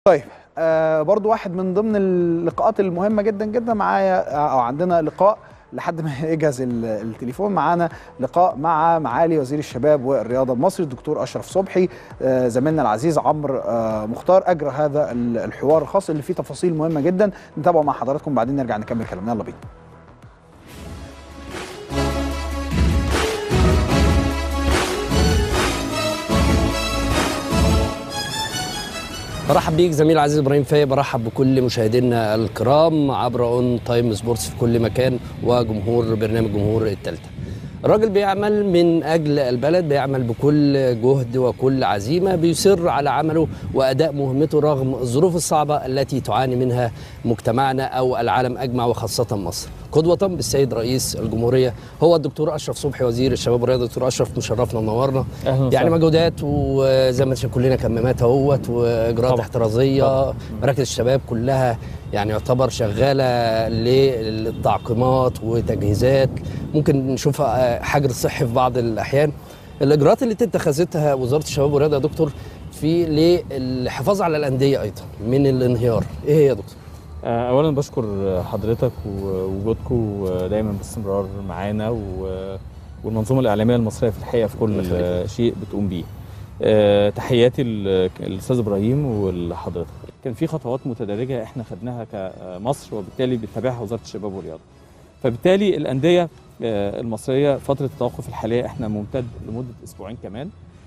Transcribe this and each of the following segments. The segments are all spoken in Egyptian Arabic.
طيب آه برضو واحد من ضمن اللقاءات المهمة جدا جدا معايا أو عندنا لقاء لحد ما يجهز ال- التليفون معانا لقاء مع معالي وزير الشباب والرياضة المصري الدكتور أشرف صبحي آه زميلنا العزيز عمرو آه مختار أجرى هذا ال- الحوار الخاص اللي فيه تفاصيل مهمة جدا نتابعه مع حضراتكم بعدين نرجع نكمل كلامنا يلا بينا برحب بيك زميل عزيز ابراهيم فايق برحب بكل مشاهدينا الكرام عبر اون تايم سبورتس في كل مكان وجمهور برنامج جمهور التالتة الراجل بيعمل من اجل البلد بيعمل بكل جهد وكل عزيمه بيصر على عمله واداء مهمته رغم الظروف الصعبه التي تعاني منها مجتمعنا او العالم اجمع وخاصه مصر قدوه بالسيد رئيس الجمهوريه هو الدكتور اشرف صبحي وزير الشباب والرياضه دكتور اشرف مشرفنا ومنورنا اهلا يعني وسهلا مجهودات وزي ما شايف كلنا كمامات اهوت واجراءات طبعا. احترازيه طبعا. مراكز الشباب كلها يعني يعتبر شغاله للتعقيمات وتجهيزات ممكن نشوف آه، حجر صحي في بعض الاحيان الاجراءات اللي اتخذتها وزاره الشباب والرياضه يا دكتور في للحفاظ على الانديه ايضا من الانهيار ايه هي يا دكتور آه، اولا بشكر حضرتك ووجودكم دايما باستمرار معانا و- والمنظومه الاعلاميه المصريه في الحقيقه في الله كل يخليك. آه، شيء بتقوم بيه آه، تحياتي ل- للاستاذ ابراهيم ولحضرتك كان في خطوات متدرجه احنا خدناها كمصر وبالتالي بتتابعها وزاره الشباب والرياضه فبالتالي الانديه آه، المصريه فتره التوقف الحاليه احنا ممتد لمده اسبوعين كمان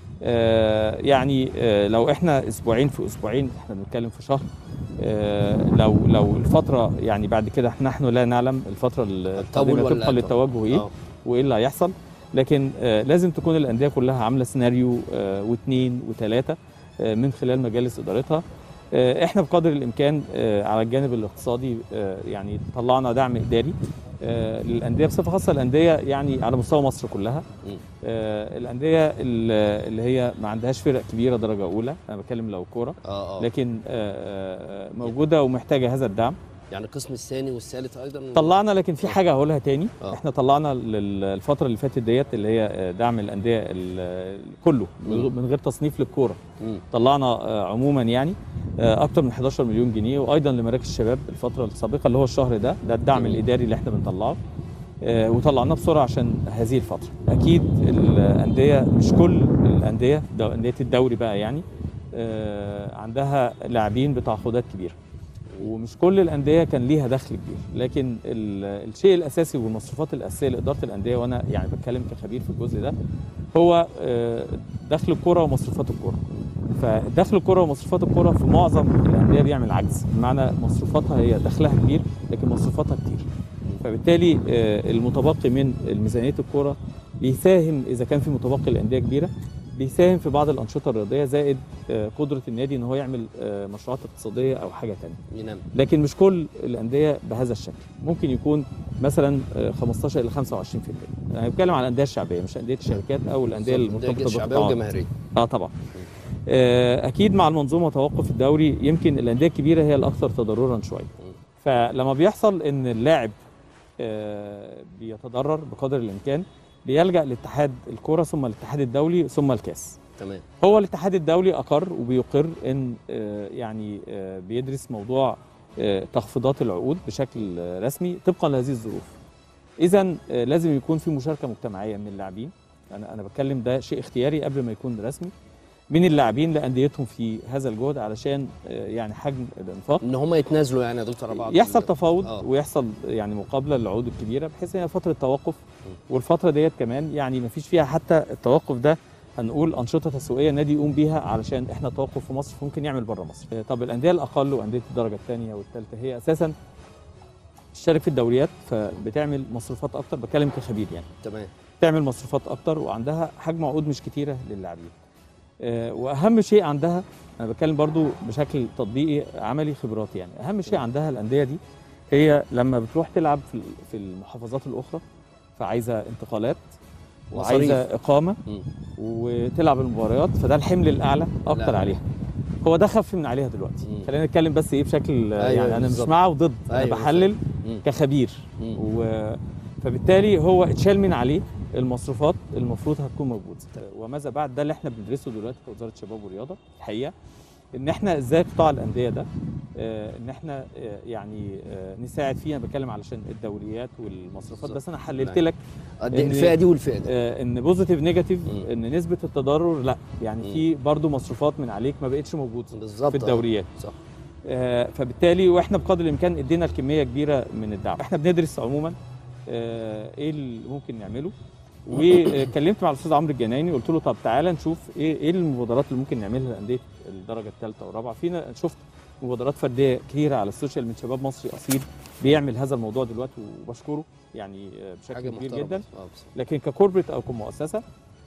آه، يعني آه، لو احنا اسبوعين في اسبوعين احنا بنتكلم في شهر آه، لو لو الفتره يعني بعد كده نحن لا نعلم الفتره القادمه ولا طبقا للتوجه ايه آه. وايه اللي هيحصل لكن آه، لازم تكون الانديه كلها عامله سيناريو آه، واثنين وثلاثه آه، من خلال مجالس ادارتها آه، احنا بقدر الامكان آه، على الجانب الاقتصادي آه، يعني طلعنا دعم اداري آه، للانديه بصفه خاصه الانديه يعني على مستوى مصر كلها مم. آه، الانديه ال- اللي هي ما عندهاش فرق كبيره درجه اولى انا بتكلم لو كوره اه اه لكن آه، آه، موجوده ومحتاجه هذا الدعم يعني القسم الثاني والثالث ايضا طلعنا لكن في حاجه هقولها تاني آه. احنا طلعنا لل- الفتره اللي فاتت ديت اللي هي آه، دعم الانديه ال- كله من غ- من غير تصنيف للكوره مم. طلعنا آه، عموما يعني آه، اكتر من 11 مليون جنيه وايضا لمراكز الشباب الفتره السابقه اللي هو الشهر ده ده الدعم جميل. الاداري اللي احنا بنطلعه آه، وطلعناه بسرعه عشان هذه الفتره اكيد الانديه مش كل الانديه ده انديه الدوري بقى يعني آه، عندها لاعبين بتعاقدات كبيره ومش كل الانديه كان ليها دخل كبير لكن ال- الشيء الاساسي والمصروفات الاساسيه لاداره الانديه وانا يعني بتكلم كخبير في الجزء ده هو آه، دخل الكره ومصروفات الكره فدخل الكره ومصروفات الكره في معظم الانديه بيعمل عجز بمعنى مصروفاتها هي دخلها كبير لكن مصروفاتها كتير فبالتالي آه، المتبقي من ميزانيه الكره بيساهم اذا كان في متبقي الانديه كبيره بيساهم في بعض الانشطه الرياضيه زائد آه، قدره النادي ان هو يعمل آه، مشروعات اقتصاديه او حاجه ثانيه ينام لكن مش كل الانديه بهذا الشكل ممكن يكون مثلا آه، 15 الى 25% انا بتكلم عن الانديه الشعبيه مش انديه الشركات او الانديه المرتبطه شعبيه بالقطاعات وجماهيريه اه طبعا آه، اكيد مع المنظومه توقف الدوري يمكن الانديه الكبيره هي الاكثر تضررا شويه فلما بيحصل ان اللاعب آه، بيتضرر بقدر الامكان بيلجا لاتحاد الكره ثم الاتحاد الدولي ثم الكاس تمام هو الاتحاد الدولي اقر وبيقر ان آه، يعني آه، بيدرس موضوع آه، تخفيضات العقود بشكل آه، رسمي طبقا لهذه الظروف اذا آه، لازم يكون في مشاركه مجتمعيه من اللاعبين انا انا بتكلم ده شيء اختياري قبل ما يكون رسمي من اللاعبين لانديتهم في هذا الجهد علشان آه، يعني حجم الانفاق ان هم يتنازلوا يعني يا دكتور على بعض يحصل ال- تفاوض آه. ويحصل يعني مقابله للعقود الكبيره بحيث ان هي فتره توقف والفتره ديت كمان يعني ما فيش فيها حتى التوقف ده هنقول انشطه تسويقيه النادي يقوم بيها علشان احنا توقف في مصر ممكن يعمل بره مصر آه، طب الانديه الاقل وانديه الدرجه الثانيه والثالثه هي اساسا تشترك في الدوريات فبتعمل مصروفات اكتر بتكلم كخبير يعني تمام تعمل مصروفات اكتر وعندها حجم عقود مش كتيره للاعبين آه، واهم شيء عندها انا بتكلم برضو بشكل تطبيقي عملي خبرات يعني اهم شيء عندها الانديه دي هي لما بتروح تلعب في في المحافظات الاخرى فعايزه انتقالات وعايزه مصاريف. اقامه مم. وتلعب المباريات فده الحمل الاعلى اكتر لا. عليها هو ده خف من عليها دلوقتي مم. خلينا نتكلم بس ايه بشكل آه، أيوة، يعني انا مش بالظبط. مع وضد انا أيوة، بحلل مم. كخبير مم. و... فبالتالي هو اتشال من عليه المصروفات المفروض هتكون موجوده وماذا بعد ده اللي احنا بندرسه دلوقتي في وزاره الشباب والرياضه الحقيقه ان احنا ازاي قطاع الانديه ده آه، ان احنا آه، يعني آه، نساعد فيه انا بتكلم علشان الدوريات والمصروفات بالظبط. بس انا حللت نعم. لك قد إن- إيه الفئه دي والفئه دي آه، ان بوزيتيف نيجاتيف مم. ان نسبه التضرر لا يعني مم. في برضو مصروفات من عليك ما بقتش موجوده بالظبط في آه. الدوريات صح آه، فبالتالي واحنا بقدر الامكان ادينا الكميه كبيره من الدعم احنا بندرس عموما آه، ايه اللي ممكن نعمله واتكلمت مع الاستاذ عمرو الجنايني قلت له طب تعالى نشوف ايه ايه المبادرات اللي ممكن نعملها لانديه الدرجه الثالثه والرابعه فينا شفت مبادرات فرديه كتيره على السوشيال من شباب مصري اصيل بيعمل هذا الموضوع دلوقتي وبشكره يعني آه، بشكل حاجه كبير محترمه جدا آه، بصراحة. لكن ككوربريت او كمؤسسه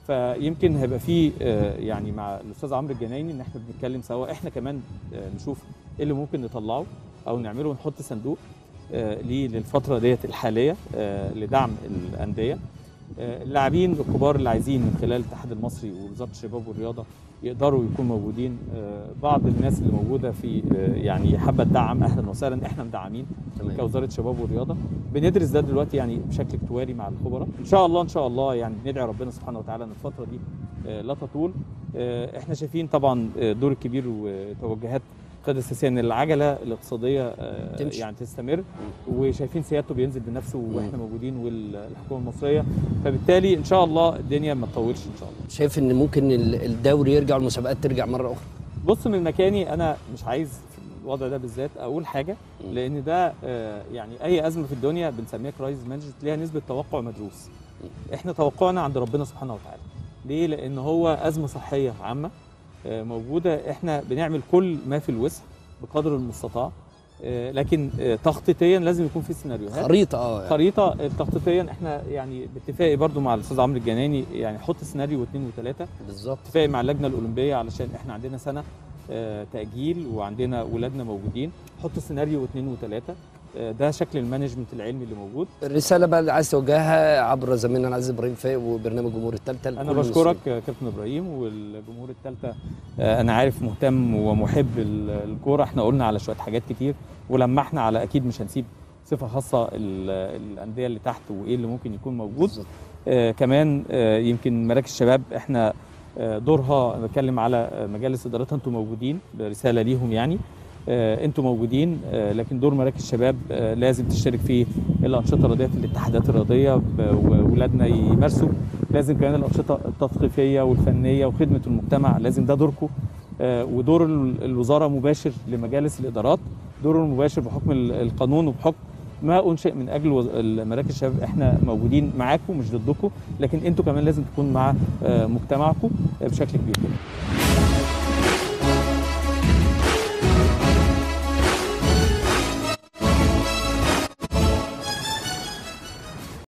فيمكن هيبقى في آه، يعني مع الاستاذ عمرو الجنايني ان احنا بنتكلم سوا احنا كمان آه، نشوف ايه اللي ممكن نطلعه او نعمله ونحط صندوق آه، ليه للفتره ديت الحاليه آه، لدعم الانديه آه، اللاعبين الكبار اللي عايزين من خلال الاتحاد المصري ووزاره الشباب والرياضه يقدروا يكونوا موجودين آه، بعض الناس اللي موجوده في آه، يعني حابه تدعم اهلا وسهلا احنا مدعمين تمام كوزاره شباب والرياضه بندرس ده دلوقتي يعني بشكل اكتواري مع الخبراء ان شاء الله ان شاء الله يعني ندعي ربنا سبحانه وتعالى ان الفتره دي آه، لا تطول آه، احنا شايفين طبعا آه، الدور الكبير وتوجهات القياده السياسيه ان العجله الاقتصاديه آه، تمشي. يعني تستمر وشايفين سيادته بينزل بنفسه واحنا موجودين والحكومه المصريه فبالتالي ان شاء الله الدنيا ما تطولش ان شاء الله شايف ان ممكن ال- الدوري يرجع والمسابقات ترجع مره اخرى بص من مكاني انا مش عايز في الوضع ده بالذات اقول حاجه مم. لان ده آه، يعني اي ازمه في الدنيا بنسميها كرايز مانجمنت ليها نسبه توقع مدروس احنا توقعنا عند ربنا سبحانه وتعالى ليه لان هو ازمه صحيه عامه آه، موجوده احنا بنعمل كل ما في الوسع بقدر المستطاع آه، لكن آه، تخطيطيا لازم يكون في سيناريوهات خريطه اه يعني. خريطه تخطيطيا احنا يعني باتفاقي برضو مع الاستاذ عمرو الجناني يعني حط سيناريو واثنين وثلاثه بالظبط اتفاقي مع اللجنه الاولمبيه علشان احنا عندنا سنه آه، تاجيل وعندنا ولادنا موجودين حط سيناريو واثنين وثلاثه آه، ده شكل المانجمنت العلمي اللي موجود الرساله بقى اللي عايز توجهها عبر زميلنا العزيز ابراهيم فايق وبرنامج جمهور الثالثه انا بشكرك آه، كابتن ابراهيم والجمهور الثالثه انا عارف مهتم ومحب ال- الكوره احنا قلنا على شويه حاجات كتير ولمحنا على اكيد مش هنسيب صفه خاصه ال- الانديه اللي تحت وايه اللي ممكن يكون موجود بالظبط. آه كمان آه يمكن مراكز الشباب احنا آه دورها أنا بتكلم على آه، مجالس ادارتها انتم موجودين برساله ليهم يعني آه انتم موجودين آه لكن دور مراكز الشباب آه لازم تشترك في الانشطه الرياضيه في الاتحادات الرياضيه ب- واولادنا يمارسوا لازم كمان الانشطه التثقيفيه والفنيه وخدمه المجتمع لازم ده دوركم آه ودور ال- الوزاره مباشر لمجالس الادارات دوره المباشر بحكم ال- القانون وبحكم ما انشئ من اجل وز- مراكز الشباب احنا موجودين معاكم مش ضدكم لكن انتوا كمان لازم تكونوا مع آه، مجتمعكم آه، بشكل كبير جدا